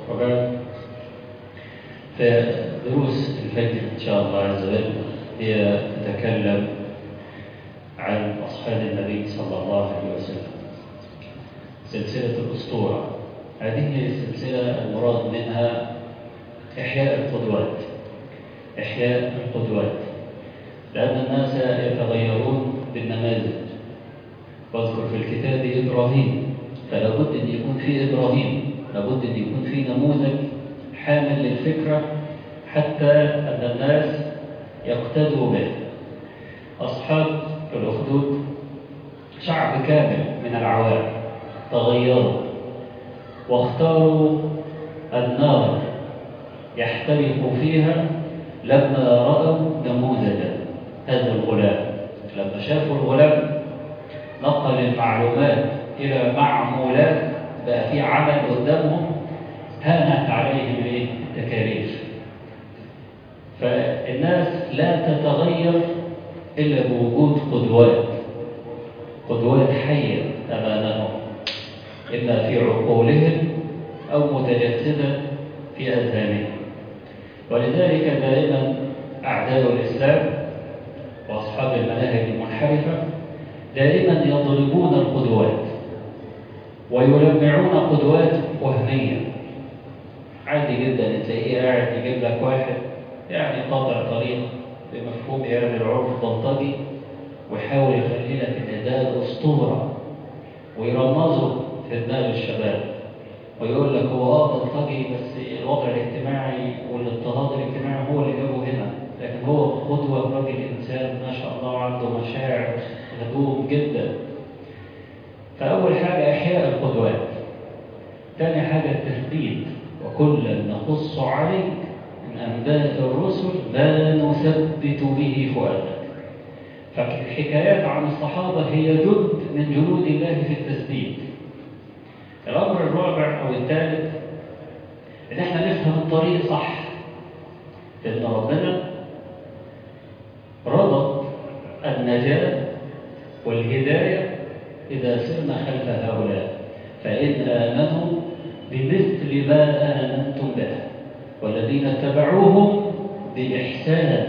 وبعد فدروس الفجر إن شاء الله عز وجل هي تتكلم عن أصحاب النبي صلى الله عليه وسلم سلسلة الأسطورة هذه السلسلة المراد منها إحياء القدوات إحياء القدوات لأن الناس يتغيرون بالنماذج واذكر في الكتاب إبراهيم فلا بد أن يكون في إبراهيم لابد أن يكون في نموذج حامل للفكرة حتى أن الناس يقتدوا به أصحاب الأخدود شعب كامل من العوام تغيروا واختاروا النار يحترق فيها لما رأوا نموذجا هذا الغلام لما شافوا الغلام نقل المعلومات إلى معمولات بقى في عمل قدامهم هانت عليهم الايه؟ التكاليف فالناس لا تتغير إلا بوجود قدوات قدوات حية أمامهم إما في عقولهم أو متجسدة في أذهانهم ولذلك دائما أعداء الإسلام وأصحاب المناهج المنحرفة دائما يضربون القدوات ويلمعون قدوات وهمية عادي جدا تلاقيه قاعد يجيب لك واحد يعني قاطع طريق بمفهوم يعني العرف البلطجي ويحاول يخلي لك ان ده الاسطوره ويرمزه في دماغ الشباب ويقول لك هو اه بلطجي بس الوضع الاجتماعي والاضطهاد الاجتماعي هو اللي جابه هنا لكن هو قدوه راجل انسان ما شاء الله عنده مشاعر هدوء جدا فاول حاجه احياء القدوات ثاني حاجه التثبيت وكلا نقص عليك من أنباء الرسل ما نثبت به فؤادك فالحكايات عن الصحابة هي جند من جنود الله في التثبيت الأمر الرابع أو الثالث إن احنا نفهم الطريق صح إن ربنا ربط النجاة والهداية إذا سرنا خلف هؤلاء فإن آمنوا بمثل ما آمنتم به والذين اتبعوهم بإحسان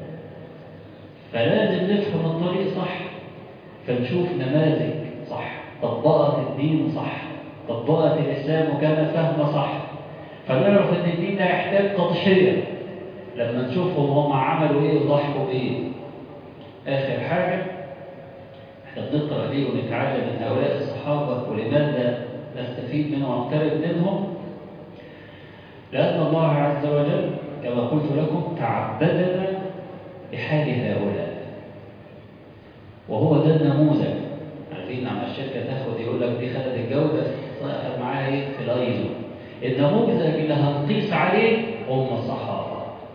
فلازم نفهم الطريق صح فنشوف نماذج صح طبقت الدين صح طبقت الإسلام وكان فهم صح فنعرف ان الدين ده يحتاج تضحية لما نشوفهم هم عملوا ايه وضحوا بايه آخر حاجة احنا بنقرأ ليه ونتعلم من هؤلاء الصحابة ولماذا نستفيد منهم ونقترب منهم لأن الله عز وجل كما قلت لكم تعبدنا بحال هؤلاء وهو ده النموذج عارفين عم الشركة تاخد يقول لك دي خدت الجودة أخذ معاها ايه في الايزو النموذج اللي هنقيس عليه هم الصحابة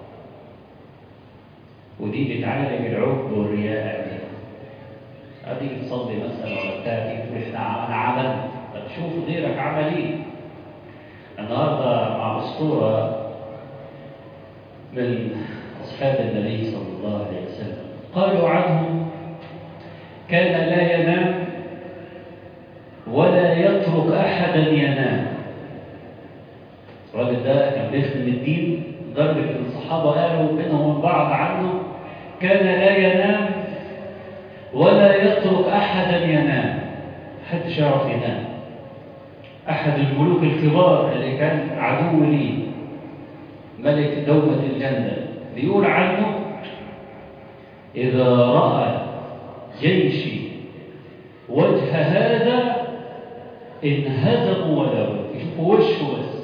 ودي بتعالج العجب والرياء دي هتيجي تصلي مثلا ولا بتاع تيجي تقول احنا انا عملت طب شوف غيرك عمل ايه النهاردة مع أسطورة من أصحاب النبي صلى الله عليه وسلم قالوا عنه كان لا ينام ولا يترك أحدا ينام الراجل ده كان بيخدم الدين لدرجة إن الصحابة قالوا بينهم وبين بعض عنه كان لا ينام ولا يترك أحدا ينام محدش يعرف ينام أحد الملوك الكبار اللي كان عدو لي ملك دومة الجنة بيقول عنه إذا رأى جيشي وجه هذا انهزموا ولا بد يشوفوا وشه بس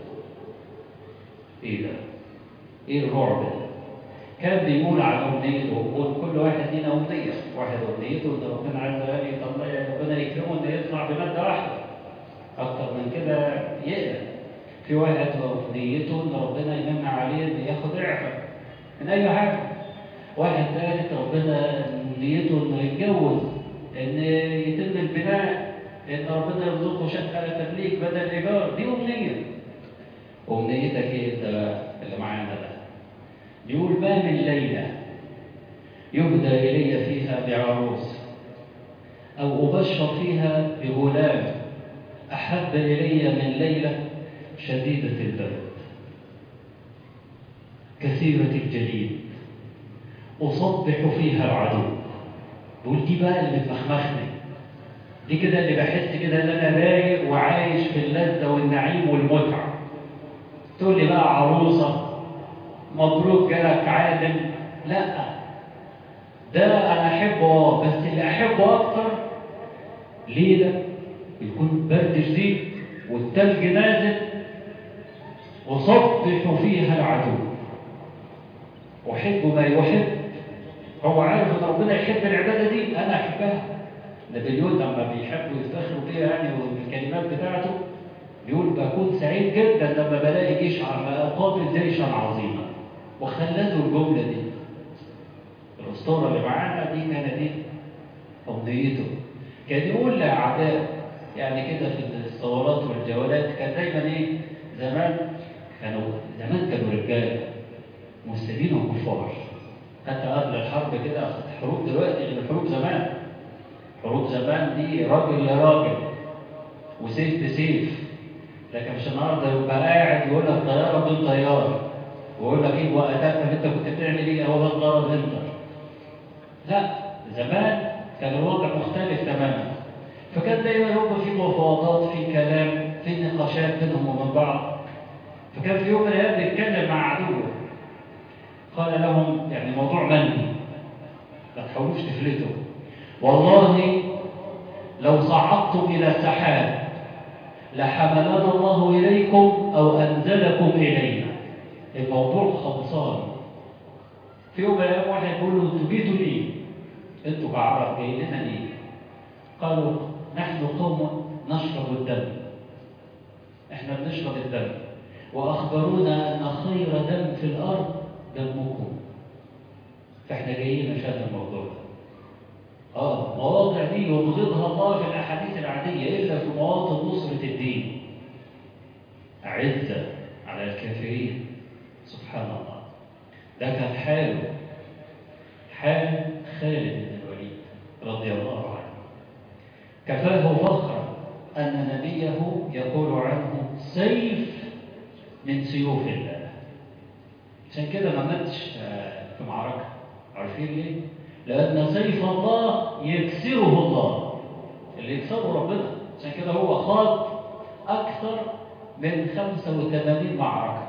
ايه ده ايه الرعب ده كان بيقول عن امنيته ويقول كل واحد لينا امنيه واحد امنيته ان ربنا عز وجل يطلع ربنا يكرمه انه يطلع بماده واحده اكتر من كده يقلق في واحد امنيته ان ربنا يمنع عليه ان ياخد اعفاء من اي حاجه واحد ثالث ربنا نيته انه يتجوز ان يتم البناء ان ربنا يرزقه شقه تمليك بدل ايجار دي امنيه امنيتك ايه انت اللي معانا ده يقول ما من ليله يهدى الي فيها بعروس او ابشر فيها بغلام احب الي من ليله شديدة البرد كثيرة الجليد أصبح فيها العدو بقول دي بقى اللي بتمخمخني دي كده اللي بحس كده ان انا رايق وعايش في اللذة والنعيم والمتعة تقول لي بقى عروسة مبروك جالك عادل لا ده انا احبه اه بس اللي احبه اكتر ليلة يكون برد شديد والتلج نازل وصبح فيها العدو أحب ما يحب هو عارف ان ربنا يحب العبادة دي انا احبها نابليون لما بيحبوا يفتخروا بيها يعني والكلمات بتاعته بيقول بكون سعيد جدا لما بلاقي جيش اقابل جيشا عظيما وخلته الجملة دي الاسطوره اللي معانا دي كانت ايه امنيته كان يقول لاعداء يعني كده في الثورات والجولات كان دايما ايه زمان كانوا زمان كانوا رجاله مسلمين وكفار حتى قبل الحرب كده حروب دلوقتي غير حروب زمان حروب زمان دي راجل لراجل وسيف بسيف لكن مش النهارده يبقى قاعد يقول لك طياره بدون طيار ويقول لك ايه وقتها طب انت كنت بتعمل ايه هو ده ضرب انت لا زمان كان الوضع مختلف تماما فكان دايما يبقى في مفاوضات في كلام في نقاشات بينهم وبين بعض فكان في يوم من الايام بيتكلم مع عدوه قال لهم يعني موضوع منهي ما تحاولوش تفلتوا والله لو صعدتم إلى سحاب لحملنا الله إليكم أو أنزلكم إلينا الموضوع خلصان في يوم من الأيام واحد يقول له انتوا جيتوا ليه؟ انتوا كعرب جايين لنا ليه؟ قالوا نحن قوم نشرب الدم احنا بنشرب الدم وأخبرونا أن خير دم في الأرض دمكم فاحنا جايين عشان الموضوع ده اه مواضع دي يبغضها الله في الاحاديث العاديه الا في مواطن نصره الدين اعزه على الكافرين سبحان الله ده كان حاله حال خالد بن الوليد رضي الله عنه كفاه فخرا ان نبيه يقول عنه سيف من سيوف الله عشان كده ما ماتش في معركة عارفين ليه؟ لأن سيف الله يكسره الله اللي يكسره ربنا عشان كده هو خاض أكثر من 85 معركة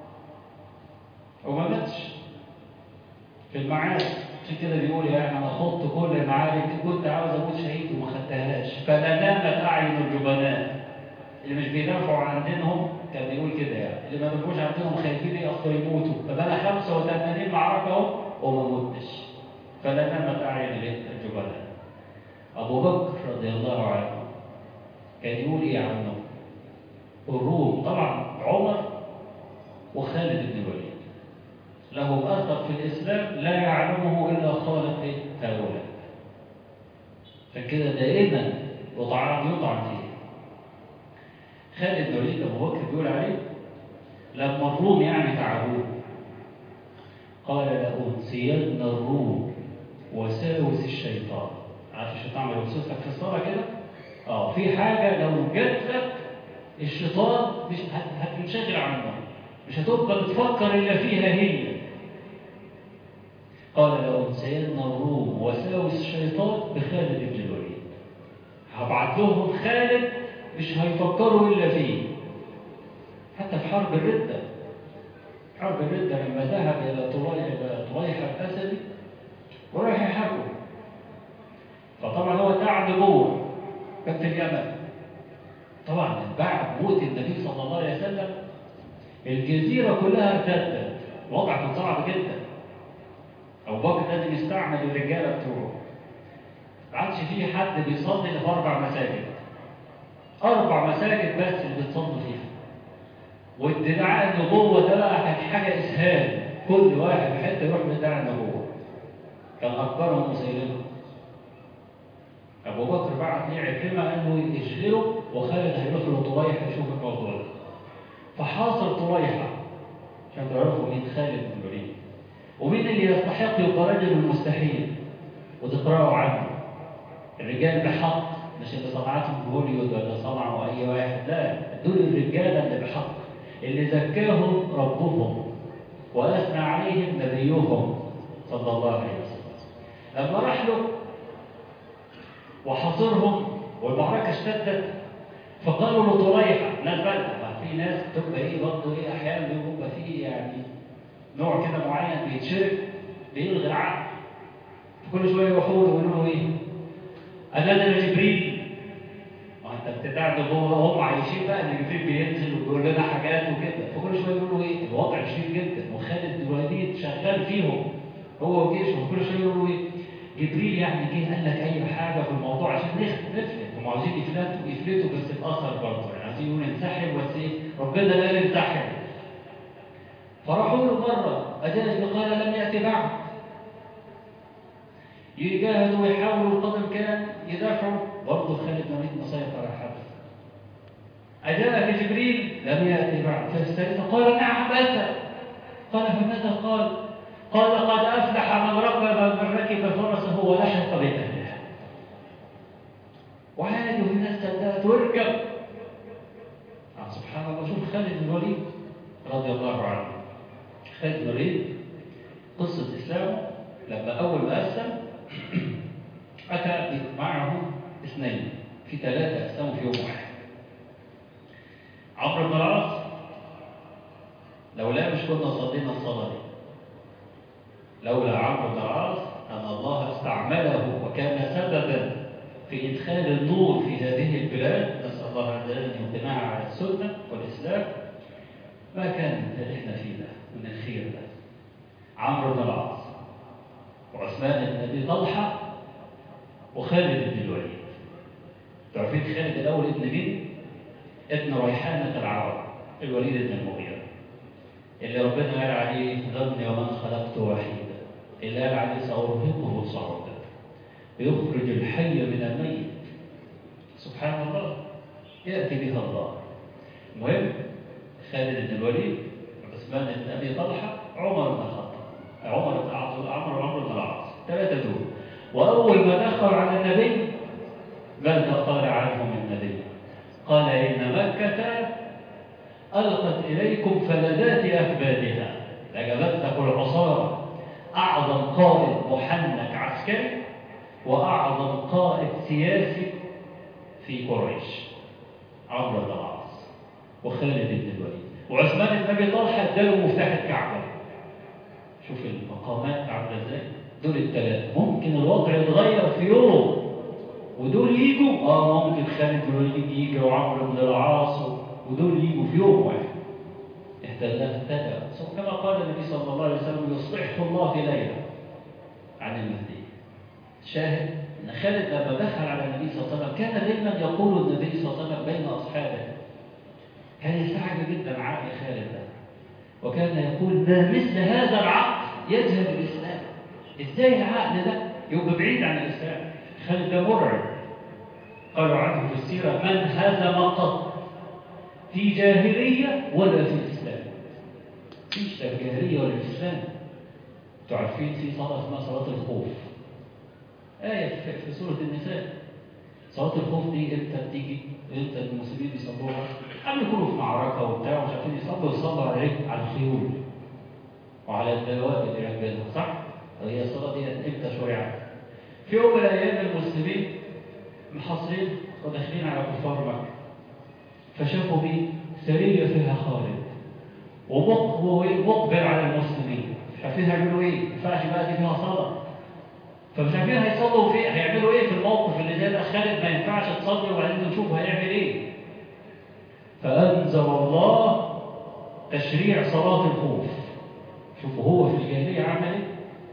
وما ماتش في المعارك عشان كده بيقول يعني أنا خضت كل المعارك كنت عاوز أموت شهيد وما خدتهاش فلا نامت أعين الجبناء اللي مش بيدافعوا عن دينهم كان بيقول كده يعني اللي ما بيبقوش عندهم خايفين يقدروا يموتوا فبقى 85 معركه اهو وما متش فلا نامت اعين الجبناء ابو بكر رضي الله عنه كان يقول ايه عنه الروم طبعا عمر وخالد بن الوليد لهم اثر في الاسلام لا يعلمه الا خالق هؤلاء فكده دائما يطعن يطعن فيه خالد بن الوليد ابو بكر بيقول عليه لما الروم يعني تعبوه قال لأنسين الروم وساوس الشيطان عارف الشيطان بيوسوس لك في الصلاه كده اه في حاجه لو جت لك الشيطان مش هتنشغل عنها مش هتبقى بتفكر الا فيها هي قال لأنسين الروم وساوس الشيطان بخالد بن الوليد هبعت لهم خالد مش هيفكروا إلا فيه حتى في حرب الردة حرب الردة لما ذهب إلى طليحة الأسدي وراح يحاربه فطبعا هو قاعد جوه كان في اليمن طبعا بعد موت النبي صلى الله عليه وسلم الجزيرة كلها ارتدت الوضع كان صعب جدا أبو بكر لازم يستعمل الرجالة بتوعه ما عادش فيه حد بيصلي في أربع مساجد أربع مساجد بس اللي بتصلي فيها وادعاء النبوة ده بقى كان حاجة إسهال كل واحد في حتة يروح بيدعي النبوة كان أكبرهم مسيلمة أبو بكر بعت ليه عكرمة قال له يشغله وخالد هيروح له طريحة يشوف الموضوع ده فحاصر طريحة عشان تعرفوا مين خالد بن الوليد ومين اللي يستحق يبقى رجل المستحيل وتقرأوا عنه الرجال بحق مش اللي صنعتهم هوليوود ولا صنعوا اي واحد لا دول الرجاله اللي بحق اللي زكاهم ربهم وأثنى عليهم نبيهم صلى الله عليه وسلم لما راح له وحاصرهم والمعركة اشتدت فقالوا له طريحة ناس بلدة في ناس بتبقى ايه برضه ايه احيانا بيبقى فيه يعني نوع كده معين بيتشرب بيلغي العقل كل شويه يروحوا له يقولوا له ايه؟ أنادى جبريل ما انت بتتعب جوه هم عايشين بقى ان جبريل بينزل وبيقول لنا حاجات وكده فكل شويه يقولوا ايه؟ الوضع شديد جدا وخالد الوليد شغال فيهم هو وجيشه وكل شويه يقولوا ايه؟ جبريل يعني جه قال لك اي حاجه في الموضوع عشان نفلت هم عاوزين يفلتوا يفلتوا بس باثر برضه يعني عايزين يقولوا انسحب بس ايه؟ ربنا قال انسحب فراحوا له مره اجاز قال لم ياتي بعد يجاهدوا ويحاولوا قدر الامكان يدافعوا برضه خالد بن الوليد مسيطر على الحدث أجاءك جبريل لم يأتي بعد فالثالثة قال نعم أتى قال فماذا قال قال قد أفلح من ركب من ركب فرسه ولحق بأهله وعادوا في الناس صدقت واركب آه سبحان الله شوف خالد بن الوليد رضي الله عنه خالد بن الوليد قصة إسلامه لما أول ما أسلم أتى معه اثنين في ثلاثة أسلموا في يوم واحد عمرو بن العاص لولا مش كنا صلينا الصلاة دي لولا عمرو بن العاص أن الله استعمله وكان سببا في إدخال النور في هذه البلاد نسأل الله عز وجل أن يقنعنا على السنة والإسلام ما كان اللي احنا فيه ده من الخير ده عمرو بن العاص وعثمان بن أبي طلحة وخالد بن الوليد تعرفين خالد الأول ابن مين؟ ابن ريحانة العرب الوليد بن المغيرة اللي ربنا قال عليه ذرني ومن خلقت وحيدا اللي قال عليه سأرهقه صعودا يخرج الحي من الميت سبحان الله يأتي بها الله المهم خالد بن الوليد عثمان بن أبي طلحة عمر بن الخطاب عمر بن عمرو عمرو بن العاص ثلاثة دول وأول ما دخل على النبي ماذا قال عنهم النبي قال إن مكة ألقت إليكم فلذات أكبادها لجبتكم العصارة أعظم قائد محنك عسكري وأعظم قائد سياسي في قريش عمرو بن العاص وخالد بن الوليد وعثمان بن أبي طلحة اداله مفتاح الكعبة شوف المقامات عاملة ازاي دول الثلاثة ممكن الوضع يتغير في يوم ودول يجوا اه ممكن خالد بن الوليد يجي وعمرو بن العاص ودول يجوا في يوم واحد اهتدى اهتدى كما قال النبي صلى الله عليه وسلم يصلحه الله في ليلة عن المهدي شاهد ان خالد لما دخل على النبي صلى الله عليه وسلم كان دايما يقول النبي صلى الله عليه وسلم بين اصحابه كان يستعجب جدا عقل خالد ده وكان يقول ما مثل هذا العقل يذهب الاسلام ازاي العقل ده يبقى بعيد عن الاسلام خالد ده مرعب قالوا عنه في السيره من هزم قط في جاهليه ولا في الاسلام فيش لا في جاهليه ولا في الاسلام انتوا عارفين في صلاه اسمها صلاه الخوف ايه في سوره النساء صلاه الخوف دي امتى بتيجي امتى المسلمين بيصلوها قبل يكونوا في معركه وبتاع ومش عارفين يصلوا يصلوا على رجل على الخيول وعلى الدواب اللي راكبينها صح؟ هي الصلاه دي امتى شرعت؟ في يوم من الايام المسلمين محاصرين وداخلين على كفار مكه فشافوا مين؟ سريه فيها خالد ومقبل على المسلمين مش عارفين هيعملوا ايه؟ ما ينفعش بقى دي فيها صلاه فمش عارفين هيصلوا فيه هيعملوا ايه في الموقف اللي زي ده خالد ما ينفعش تصلي وبعدين نشوف هيعمل ايه فأنزل الله تشريع صلاة الخوف شوفوا هو في الجاهلية عمل ايه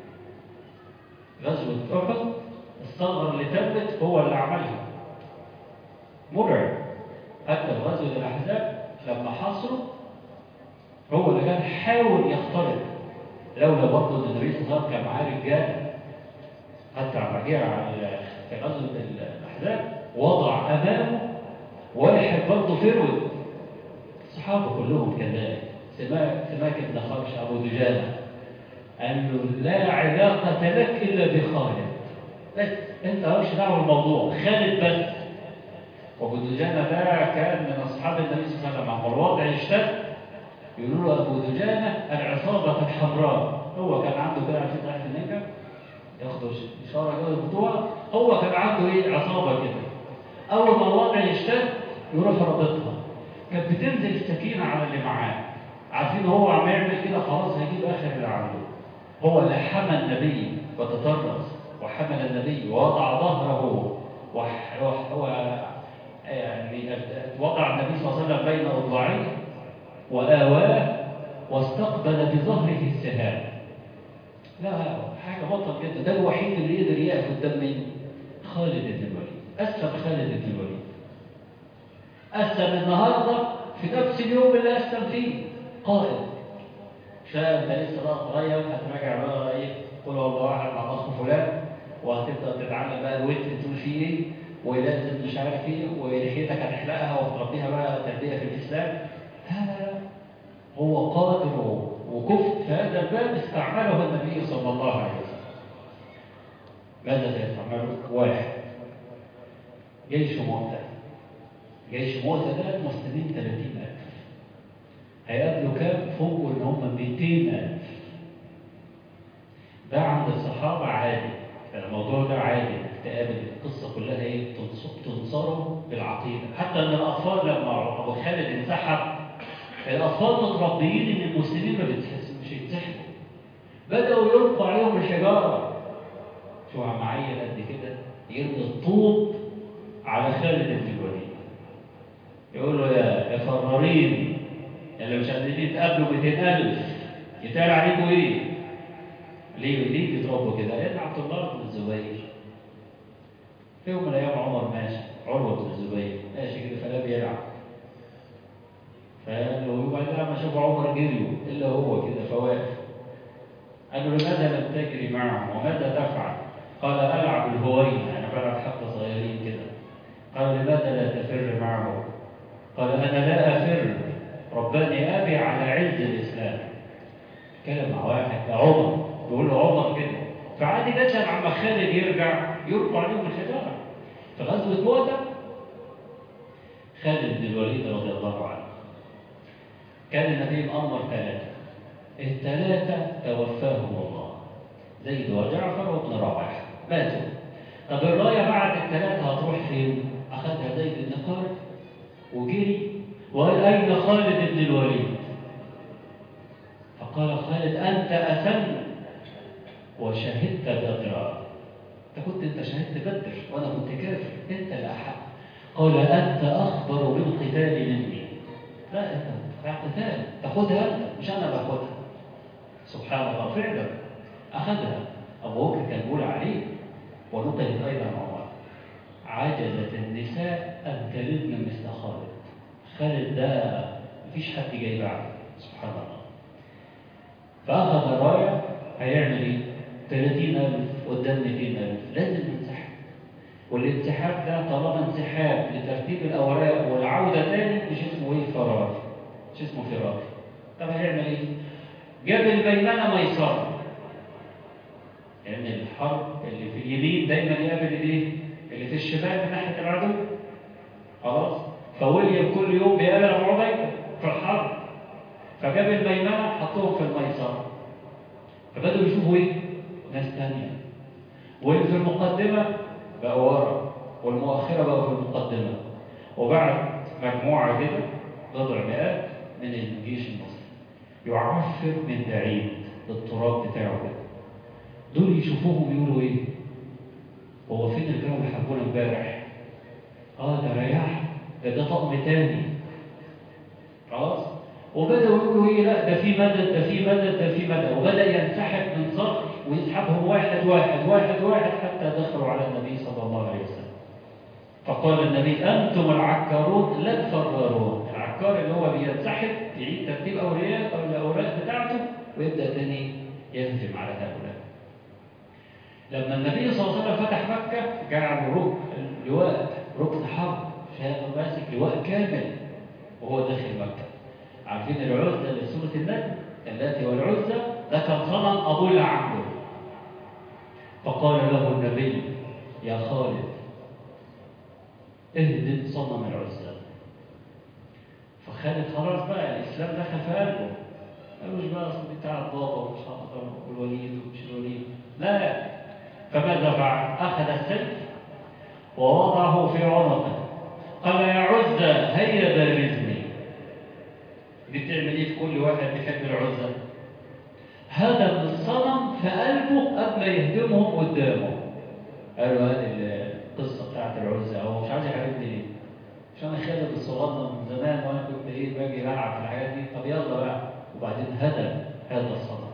غزوة أحد الثغرة اللي تمت هو اللي عملها مرعب حتى في غزوة الأحزاب لما حصروا هو اللي كان حاول يخترق لولا برضه ان النبي صلى الله عليه وسلم كان معاه رجاله حتى لما جه على في غزوه الاحزاب وضع امامه واحد برضه فرود الصحابه كلهم كذلك سماك سماك بن خرش ابو دجانه قال له لا علاقه لك الا بخالد بس انت مالكش دعوه بالموضوع خالد بس وابو دجانه ده كان من اصحاب النبي صلى الله عليه وسلم لما الوضع اشتد يقولوا له أبو دجانة العصابة الحمراء هو كان عنده كده عشان تحت النجا ياخدوا إشارة كده البطوع هو كان عنده إيه عصابة كده أول ما الوضع يشتد يروح رابطها كانت بتنزل السكينة على اللي معاه عارفين هو عم يعمل كده خلاص هيجيب آخر اللي عنده هو اللي حمى النبي وتطرس وحمل النبي ووضع ظهره وح... وح... و... يعني وضع النبي صلى الله عليه وسلم بين اضلاعيه وآواه واستقبل بظهره السهام لا حاجة بطل جدا ده الوحيد اللي يقدر يقف قدام مين؟ خالد بن الوليد أسلم خالد بن الوليد أسلم النهاردة في نفس اليوم اللي أسلم فيه قائد شاب انت لسه بقى صغير هتراجع بقى ايه قول والله احد مع اخ فلان وهتبدا تتعلم بقى الويت تقول فيه ايه ولازم مش عارف ايه ولحيتك هتحلقها وتربيها بقى تربيه في الاسلام هذا هو قادر وكفء في هذا الباب استعمله النبي صلى الله عليه وسلم ماذا سيستعمله؟ واحد جيش مؤتة جيش مؤتة ده مسلمين 30000 هيقابلوا كام؟ فوق ان هم 200000 ده عند الصحابة عادي الموضوع ده عادي انك تقابل القصة كلها ايه تنصره بالعقيدة حتى ان الاطفال لما ابو خالد انسحب الاطفال متربيين ان المسلمين ما مش يتسحبوا بدأوا يلقوا عليهم الحجارة شو معايا قد كده يرمي الطوب على خالد بن الوليد يقول له يا يا فرارين اللي مش قادرين يتقابلوا 200000 يتقال عليكم ايه؟ ليه ليه بيضربوا كده؟ لأن عبد الله بن الزبير في يوم من الأيام عمر ماشي عروة بن الزبير ماشي كده فلا بيلعب فقال له وبعد ما شاف عمر جريوا إلا هو كده فواقف قال له لماذا لم تجري معهم وماذا تفعل؟ قال ألعب الهوين أنا بلعب حتى صغيرين كده قال لماذا لا تفر معه؟ قال أنا لا أفر رباني أبي على عز الإسلام كلم مع واحد عمر بيقول له عمر كده فعادي جدا عم خالد يرجع يرفع عليهم الحجارة في غزوة موتة خالد بن الوليد رضي الله عنه كان النبي مأمر ثلاثة الثلاثة توفاهم الله زيد وجعفر وابن رواحة ماتوا طب الراية بعد الثلاثة هتروح فين؟ أخذها زيد بن خالد وجري وقال أين خالد بن الوليد؟ فقال خالد أنت أسن وشهدت بدرا أنت كنت أنت شهدت بدر وأنا كنت كافر أنت الأحق قال أنت أخبر بالقتال مني لا أنت قتال تاخدها أنت مش أنا باخدها سبحان الله فعلا أخذها أبو بكر كان بيقول عليه ونقلت أيضا عمر عجزت النساء أن تلدن مثل خالد خالد ده مفيش حد جاي بعده سبحان الله فأخذ الراية هيعمل إيه؟ 30000 قدام 200000 لازم ينسحب والانسحاب ده طالما انسحاب لترتيب الأوراق والعودة تاني مش اسمه إيه فرار مش اسمه فرار طب هيعمل إيه؟ جاب الميمنة ميسرة لأن يعني الحرب اللي في اليمين دايما يقابل الايه؟ اللي في الشمال من ناحية العدو خلاص فويليام كل يوم بيقابل أبو عبيدة في الحرب فجاب الميمنة حطهم في الميسرة فبدأوا يشوفوا ايه؟ ناس تانية واللي في المقدمة بقوا ورا والمؤخرة بقوا في المقدمة وبعد مجموعة كده بضع مئات من الجيش المصري يعفر من بعيد التراب بتاعه كده دول يشوفوهم يقولوا ايه هو فين الجو اللي حبونا امبارح اه ده ريح ده ده طقم تاني خلاص وبداوا يقولوا ايه لا ده في مدد ده في مدد ده في مدد وبدا ينسحب من صخر ويسحبهم واحد واحد واحد واحد حتى دخلوا على النبي صلى الله عليه وسلم فقال النبي انتم العكارون لا الفرارون العكار اللي هو بينسحب يعيد ترتيب اولياء او الاوراق بتاعته ويبدا تاني يهجم على هؤلاء لما النبي صلى الله عليه وسلم فتح مكة جعل ركن لواء ركن حرب شايف ماسك لواء كامل وهو داخل مكة عارفين العزة اللي في سورة النجم التي والعزة ده كان صنم أبو العبد فقال له النبي يا خالد اهدم صنم العزة خالد خلاص بقى الإسلام دخل في قلبه قالوش بقى أصل بتاع البابا ومش هقدر والوليد ومش الوليد لا فماذا فعل؟ أخذ السيف ووضعه في عنقه قال يا عزة هيا بارزني دي بتعمل ايه في كل واحد بيحب العزة هدم الصنم في قلبه قبل يهدمهم قدامه قالوا هذه القصة بتاعت العزة هو مش عايز يحاربني ليه؟ عشان انا خالد الصغنن من زمان وانا كنت ايه باجي بلعب في الحاجات دي طب يلا بقى وبعدين هدم هذا الصنم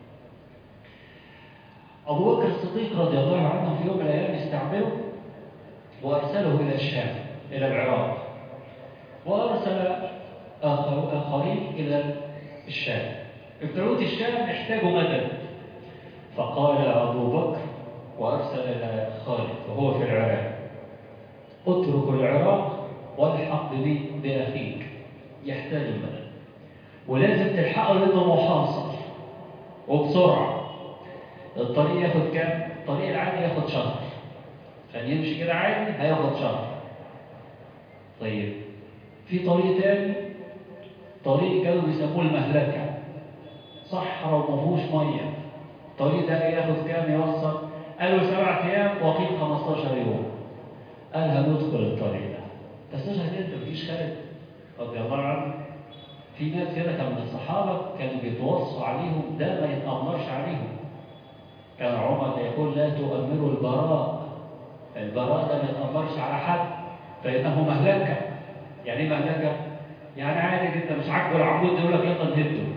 أبو بكر الصديق رضي الله عنه في يوم من الأيام استعمله وأرسله إلى الشام إلى العراق وأرسل آخرين إلى الشام ابتعود الشام احتاجوا مدد فقال أبو بكر وأرسل إلى خالد وهو في العراق اترك العراق والحق بي بأخيك يحتاج المدد ولازم تلحقه لأنه محاصر وبسرعة الطريق ياخد كام؟ الطريق العادي ياخد شهر عشان يمشي كده عادي هياخد شهر طيب في طريق تاني طريق كانوا بيسموه المهلكة صحراء وما فيهوش ميه الطريق ده ياخد كام يوصل قالوا سبع ايام وقيل 15 يوم قال هندخل الطريق ده بس مش هتقدر مفيش خالد رضي الله عنه في ناس كده كان من الصحابه كانوا بيتوصوا عليهم ده ما يتامرش عليهم كان عمر يقول لا تؤمروا البراء البراء ده ما يتامرش على حد فانه مهلكه يعني ايه مهلكه؟ يعني عادي جدا مش عاجبه العمود يقول لك يلا نهده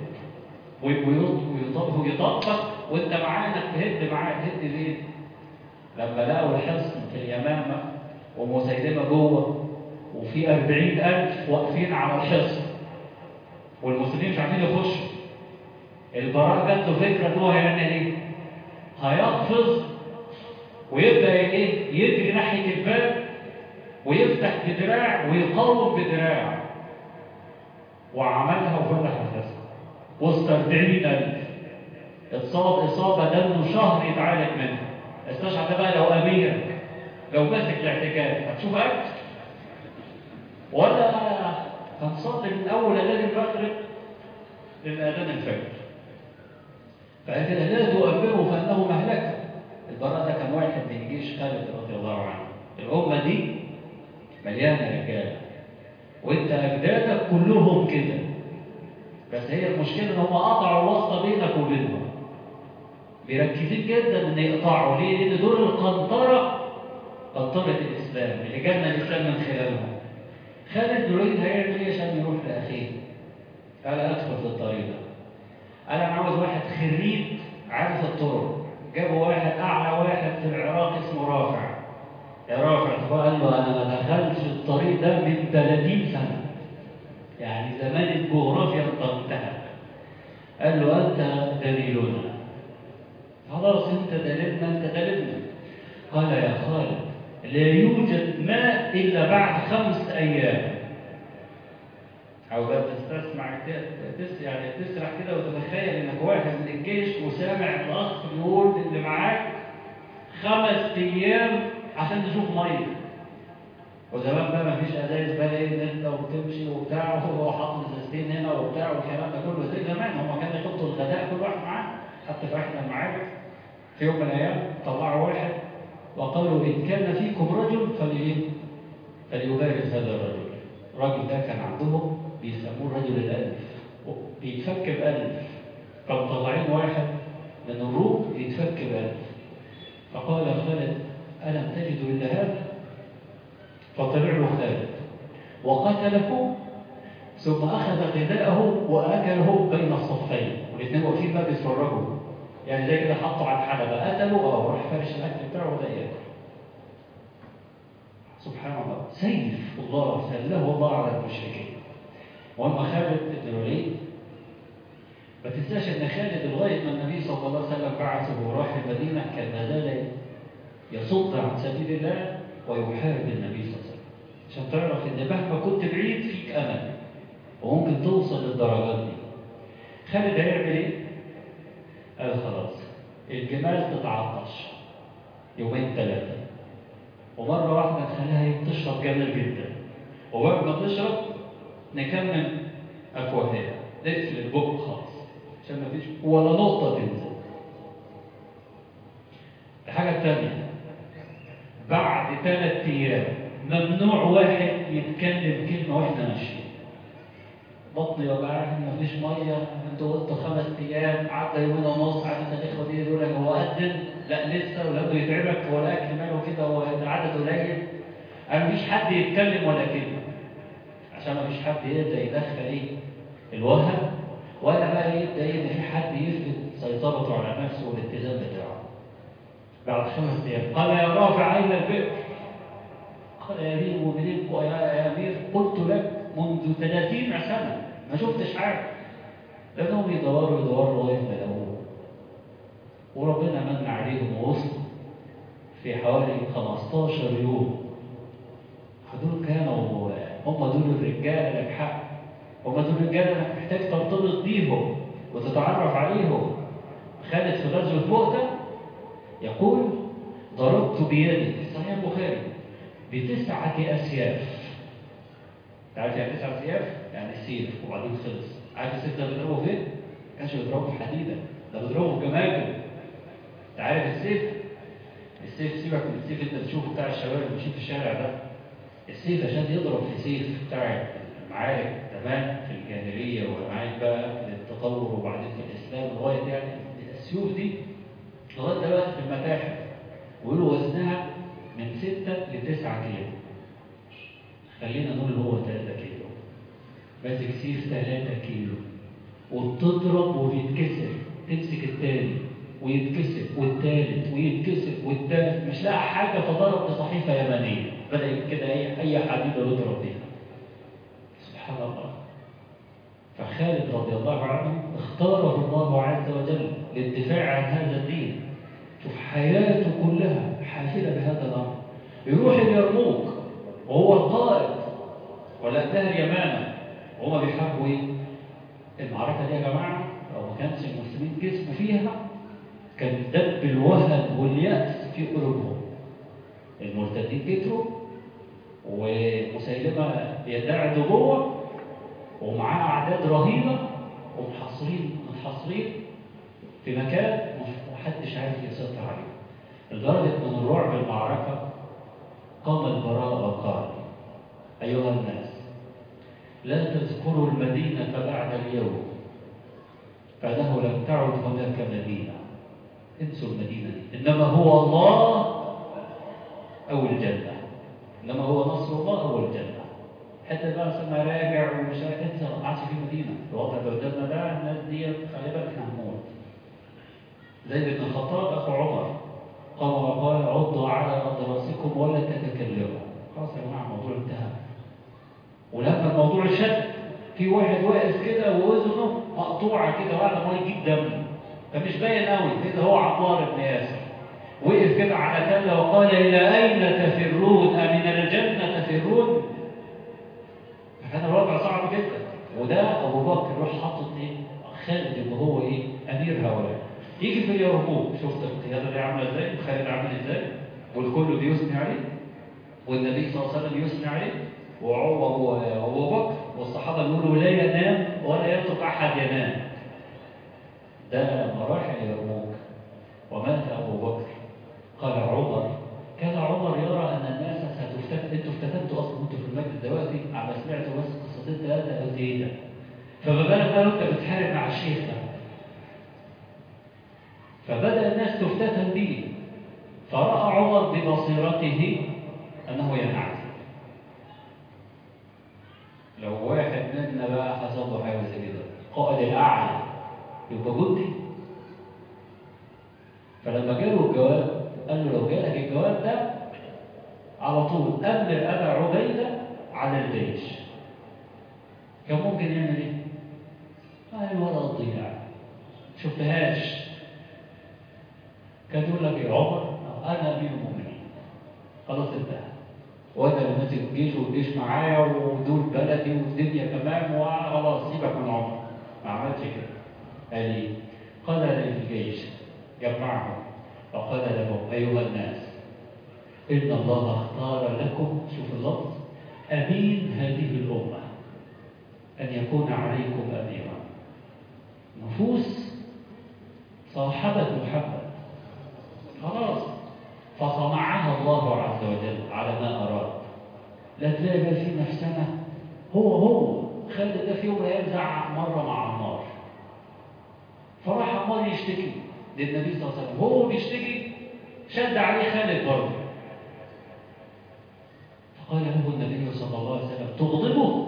ويطبق وانت معاه انك تهد معاه تهد ليه؟ لما لقوا الحصن في اليمامه ومسيلمه جوه وفي أربعين ألف واقفين على الحصن والمسلمين مش عارفين يخشوا البراء جات له فكره ان هو هيعمل ايه؟ هيقفز ويبدا ايه؟ يجري ناحيه الباب ويفتح بدراع ويقاوم بدراع وعملها وفتح الحصن وسط 40000 اتصاب إصابة دم شهر يتعالج منها استشعر ده بقى لو أميرك لو ماسك الاعتكاف هتشوف أكل ولا هتصلي من أول أذان المغرب للأذان الفجر فهكذا لا تؤمره فأنه مهلكة البراء ده كان واحد من جيش خالد رضي الله عنه الأمة دي مليانة رجالة وانت أجدادك كلهم كده بس هي المشكلة ان هم قطعوا الواسطة بينك وبينهم بيركزين جدا ان يقطعوا ليه؟ لان دول القنطرة قنطرة الاسلام اللي جالنا الاسلام من خلالهم خالد يريد هيعمل ايه عشان يروح لاخيه؟ قال ادخل في الطريق ده قال انا عاوز واحد خريج عارف الطرق جابوا واحد اعلى واحد في العراق اسمه رافع يا رافع فقال له انا ما دخلتش الطريق ده من 30 سنه يعني زمان الجغرافيا انتهت قال له أنت دليلنا خلاص أنت دليلنا أنت دليلنا قال يا خالد لا يوجد ماء إلا بعد خمس أيام عاوزك تستسمع تس يعني تسرح كده وتتخيل انك واحد من الجيش وسامع الاخ بيقول اللي معاك خمس ايام عشان تشوف ميه وزمان بقى ما فيش ازايز بقى ايه ان انت وتمشي وبتاع وهو حاطط ازازتين هنا وبتاع والكلام ده كله زي زمان هم كانوا يحطوا الغداء كل واحد معاه حتى في احدى المعارك في يوم من الايام طلعوا واحد وقالوا ان كان فيكم رجل فليه فليبارز هذا الرجل الراجل ده كان عندهم بيسموه رجل الالف بيتفك بألف كانوا مطلعين واحد من الروم يتفك بألف فقال خالد ألم تجدوا إلا هذا فطلع له خالد وقتله ثم أخذ غذاءه وأكله بين الصفين والاثنين واقفين بقى بيتفرجوا يعني زي كده حطوا على الحلبة قتلوا اه وراح فرش الأكل بتاعه وده ياكل سبحان الله سيف الله سله الله على المشركين واما خالد بن الوليد ما تنساش ان خالد لغايه ما النبي صلى الله عليه وسلم بعثه وراح المدينه كان ما زال يصد عن سبيل الله ويحارب النبي صلى الله عليه وسلم عشان تعرف ان مهما كنت بعيد فيك امل وممكن توصل للدرجات دي خالد هيعمل ايه؟ قال خلاص الجمال تتعطش يومين ثلاثه ومره واحده تخليها تشرب جمل جدا وبعد ما تشرب نكمم افواهنا نقفل البق خالص عشان ما فيش ولا نقطه تنزل الحاجه الثانيه بعد ثلاث ايام ممنوع واحد يتكلم كلمه واحنا ماشيين بطني وجعان مفيش ميه انتوا قلتوا خمس ايام عدى يومين ونص عارف انت الاخوه دي يقول لك هو قدم لا لسه ولا يتعبك هو الاكل ماله كده هو العدد قليل انا مفيش حد يتكلم ولا كلمه عشان مفيش حد يبدا يدخل ايه الوهم ولا بقى يبدا ايه ان في حد يفقد سيطرته على نفسه والاتزان بتاعه بعد خمس ايام قال يا رافع اين البئر قال يا امير المؤمنين يا امير قلت لك منذ 30 سنة ما شفتش حاجة لأنهم يدوروا يدوروا لغاية ما يلاقوه وربنا من عليهم ووصلوا في حوالي 15 يوم دول كانوا هم دول الرجالة لك حق هم دول الرجالة انك محتاج ترتبط بيهم وتتعرف عليهم خالد في غزوة مؤتة يقول ضربت بيدي في صحيح البخاري بتسعة أسياف تعرف يعني تسعة سياف؟ يعني سيف وبعدين خلص عارف السيف ده بيضربه فين؟ ما كانش بيضربه في حديدة ده بيضربه في جماجم انت عارف السيف؟ السيف سيبك من السيف انت بتشوفه بتاع الشباب اللي ماشيين في الشارع ده السيف عشان يضرب في سيف بتاع المعارك زمان في الجاهلية والمعارك بقى للتطور وبعدين في الإسلام لغاية يعني السيوف دي لغاية دلوقتي في المتاحف ويقولوا وزنها من 6 ل 9 كيلو خلينا نقول هو 3 كيلو ماسك سيف 3 كيلو وبتضرب وبيتكسر تمسك التاني ويتكسر والتالت ويتكسر والتالت مش لاقي حاجة فضرب بصحيفة يمنية بدأ كده أي أي حديدة يضرب بيها سبحان الله فخالد رضي الله عنه اختاره الله عز وجل للدفاع عن هذا الدين شوف حياته كلها حافلة بهذا الأمر يروح اليرموك وهو القائد ولا انتهى اليمامة وهما بيحاربوا ايه؟ المعركة دي يا جماعة لو ما كانش المسلمين كسبوا فيها كان دب الوهن واليأس في قلوبهم المرتدين كتروا ومسيلمة يدعي جوه ومعاه أعداد رهيبة ومحاصرين منحصرين في مكان محدش عارف يسيطر عليه لدرجة من الرعب المعركة قام البراء وقال أيها الناس لا تذكروا المدينة بعد اليوم فإنه لم تعد هناك مدينة انسوا المدينة دي إنما هو الله أو الجنة إنما هو نصر الله أو الجنة حتى بقى سمى راجع ومش انسى ما عادش في مدينة الوضع اللي قدامنا ده الناس دي غالبا احنا هنموت زي ابن الخطاب أخو عمر قام وقال عضوا على أضراسكم ولا تتكلموا خلاص يا جماعة الموضوع انتهى ولما الموضوع شد في واحد واقف كده ووزنه مقطوعة كده وقاعد ما يجيب دم فمش باين قوي كده هو عمار بن ياسر وقف كده على تلة وقال إلى أين تفرون أمن الجنة تفرون فكان الوضع صعب جدا وده أبو بكر يروح حاطط إيه خالد اللي هو إيه أمير هؤلاء يجي في اليرموك شفت القيادة دي عاملة إزاي خالد عامل إزاي والكل بيثني عليه والنبي صلى الله عليه وسلم يثني عليه وأبو بكر والصحابة يقولوا لا ينام ولا يترك أحد ينام ده مراحل يرموك ومات أبو بكر قال عمر كان عمر يرى أن الناس ستفتت انتوا افتتنتوا أصلا انتوا في المجلس دلوقتي عم سمعتوا بس قصتين ثلاثة أو زيادة فما بالك بقى انت بتحارب مع الشيخ ده فبدأ الناس تفتتن به فرأى عمر ببصيرته أنه ينعزل لو واحد منا بقى حصل له حاجة زي كده قائد الأعلى يبقى جندي فلما جاله الجواب قال له لو جالك الجواب ده على طول أمر أبا عبيدة على الجيش كان ممكن يعمل ايه؟ قال ولا تضيع شفتهاش كان يقول لك يا عمر انا امير المؤمنين خلاص انتهى وانا اللي ماسك الجيش والجيش معايا ودول بلدي والدنيا تمام وخلاص سيبك من عمر ما عملش كده قال لي قال للجيش جمعهم وقال لهم ايها الناس ان الله اختار لكم شوف اللفظ امين هذه الامه أن يكون عليكم أميرا نفوس صاحبت محمد خلاص فصنعها الله عز وجل على ما أراد لا تلاقي بقى في نفسنا هو هو خالد ده في يوم الايام زعق مره مع عمار فراح عمار يشتكي للنبي صلى الله عليه وسلم هو بيشتكي شد عليه خالد برضه فقال له النبي صلى الله عليه وسلم تغضبه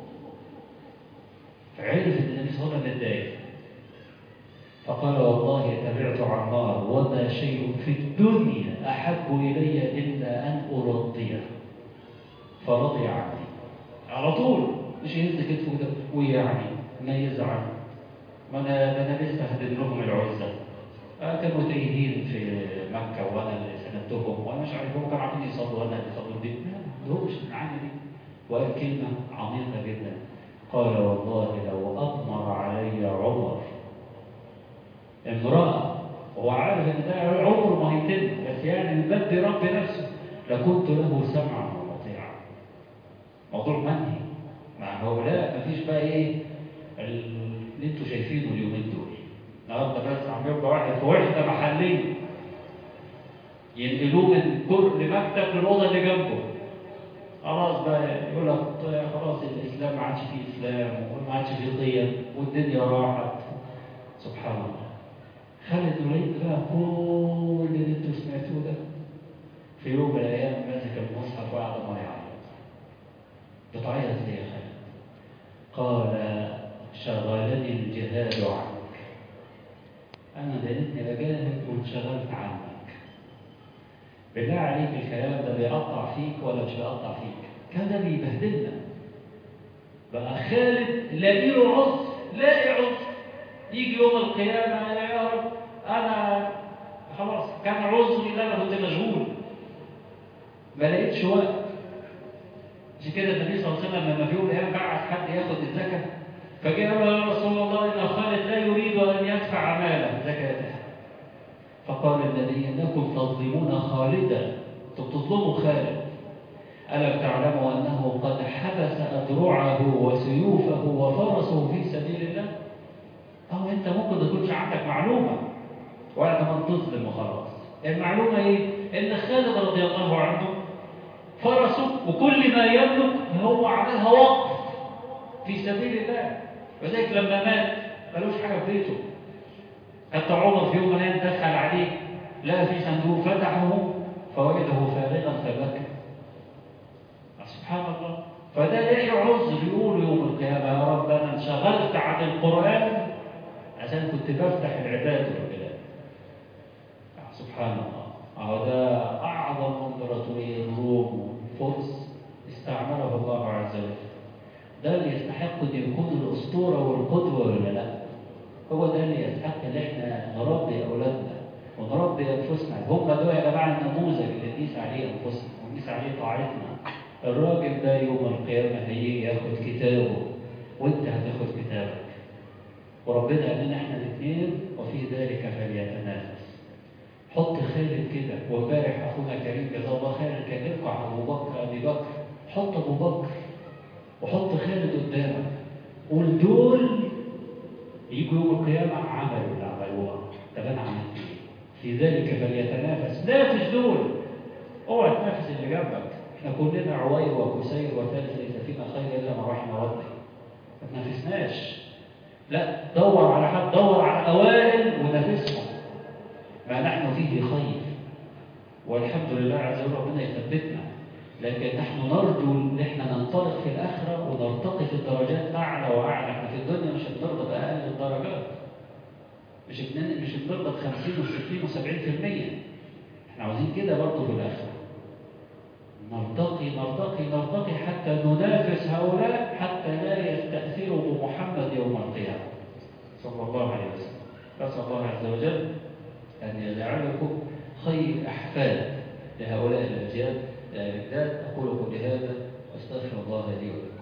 فعرف ان النبي صلى الله عليه وسلم متضايق فقال والله تبعت عمار وما شيء في الدنيا احب الي الا ان ارضيه فرضي عني على طول مش يهز كتفه كده ويعني ما يزعل ما انا ده انا لسه هدد لهم العزه آه كانوا تايهين في مكه وانا اللي سندتهم وانا مش عارف هم كانوا عاملين يصلوا وانا اللي صلوا البيت ما لهمش معانا دي وقال كلمه عميقه جدا قال والله لو اضمر علي عمر امراه هو عارف ان ده عمره ما هيتم بس يعني من باب رب نفسه لكنت له سمعا ومطيعا موضوع منهي مع هؤلاء مفيش بقى ايه اللي انتوا شايفينه اليومين دول النهارده بس عم يبقى واحد في وحده محليه ينقلوه من كل مكتب للاوضه اللي جنبه خلاص بقى يقول لك خلاص الاسلام ما عادش فيه اسلام وما عادش فيه قيم والدنيا راحت سبحان الله خالد الوليد بقى كل اللي انتوا سمعتوه ده في يوم من الايام ماسك المصحف وقعد ما يعيط بتعيط ليه يا خالد قال شغلني الجهاد عنك انا دلتني اجاهد وانشغلت عنك بالله عليك الكلام ده بيقطع فيك ولا مش بيقطع فيك كان ده بيبهدلنا بقى خالد لاقي له عذر لاقي عذر يجي يوم القيامه يا رب انا خلاص كان عذري ان انا كنت مشغول ما لقيتش وقت عشان كده النبي صلى الله عليه وسلم لما في يوم من الايام بعت حد ياخد الزكاه فجاء له يا رسول الله ان خالد لا يريد ان يدفع ماله زكاته فقال النبي انكم تظلمون خالدا انتم بتظلموا خالد الم تعلموا انه قد حبس اذرعه وسيوفه وفرسه في سبيل الله أو أنت ممكن ما تكونش عندك معلومة ولا كمان تظلم وخلاص المعلومة إيه؟ إن خالد رضي الله عنه فرسه وكل ما يملك هو عملها وقف في سبيل الله وذلك لما مات ملوش حاجة في بيته حتى عمر في يوم من الأيام دخل عليه لقى في صندوق فتحه فوجده فارغا فبكى سبحان الله فده ليه عذر يقول يوم القيامة يا رب أنا انشغلت عن القرآن عشان كنت بفتح العباد والبلاد سبحان الله أهو ده أعظم إمبراطورية الروم فرس استعمله الله عز وجل ده اللي يستحق أن يكون الأسطورة والقدوة ولا لا هو ده اللي يستحق ان احنا نربي أولادنا ونربي أنفسنا هم دول يا جماعة النموذج اللي نقيس عليه أنفسنا ونقيس عليه طاعتنا الراجل ده يوم القيامة هيجي ياخد كتابه وانت هتاخد كتابك وربنا قال لنا احنا الاثنين وفي ذلك فليتنافس حط خالد كده وامبارح اخونا كريم جزاه الله خير كلمكم عن ابو بكر ابي بكر حط ابو بكر وحط خالد قدامك قول دول يجوا يوم القيامه عملوا اللي عملوها طب انا عملت ايه؟ في ذلك فليتنافس نافس دول اوعى تنافس اللي جنبك احنا كلنا عوير وكسير وثالث ليس فينا خير الا من رحم ربي ما تنافسناش لا دور على حد دور على اوائل ونافسهم ما نحن فيه خير والحمد لله عز وجل ربنا يثبتنا لكن نحن نرجو ان احنا ننطلق في الاخره ونرتقي في الدرجات اعلى واعلى احنا في الدنيا مش بنرضى باقل الدرجات مش بن... مش بنرضى ب 50 و60 و70% احنا عاوزين كده برضه في الاخره نرتقي نرتقي نرتقي حتى ننافس هؤلاء حتى لا يستأثروا بمحمد يوم القيامة صلى الله عليه وسلم فأسأل الله عز وجل أن يجعلكم خير أحفاد لهؤلاء الأجيال الأجداد أقول قولي هذا واستغفر الله لي ولكم